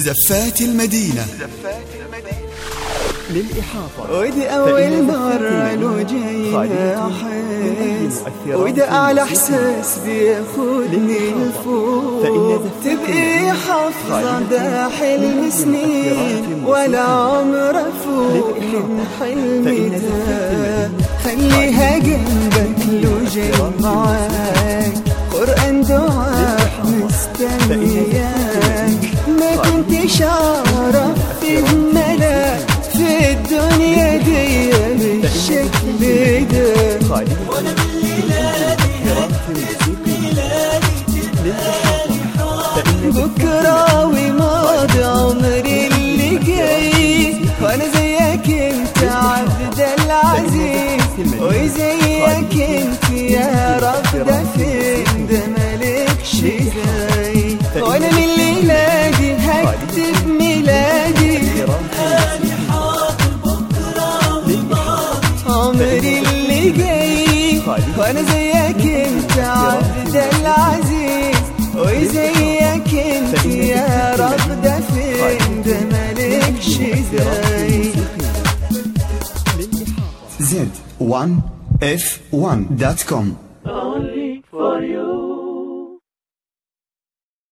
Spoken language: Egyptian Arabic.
زفات المدينة للإحاطة ودي أول مرة لو جاي أحس وده أعلى إحساس بياخدني لفوق تبقي حافظة ده حلم سنين ولا عمر أفوق من حلمي ده خليها جنبك لو جاي معاك قرآن دعاء مستنياك ما كنتش أعرف الملا في الدنيا دي بالشكل ده وانا من ليلادي هكتب ميلادي بكرة وماضي عمري اللي جاي وانا زيك انت عبد العزيز وزيك انت يا رب ده فين ده مالكش زي وانا من ليلادي هكتب ميلادي عمري اللي جاي وانا زيك انت عبد العزيز وزيك انت يا رب ده فين ده مالكش زي Z1F1.com Only for you.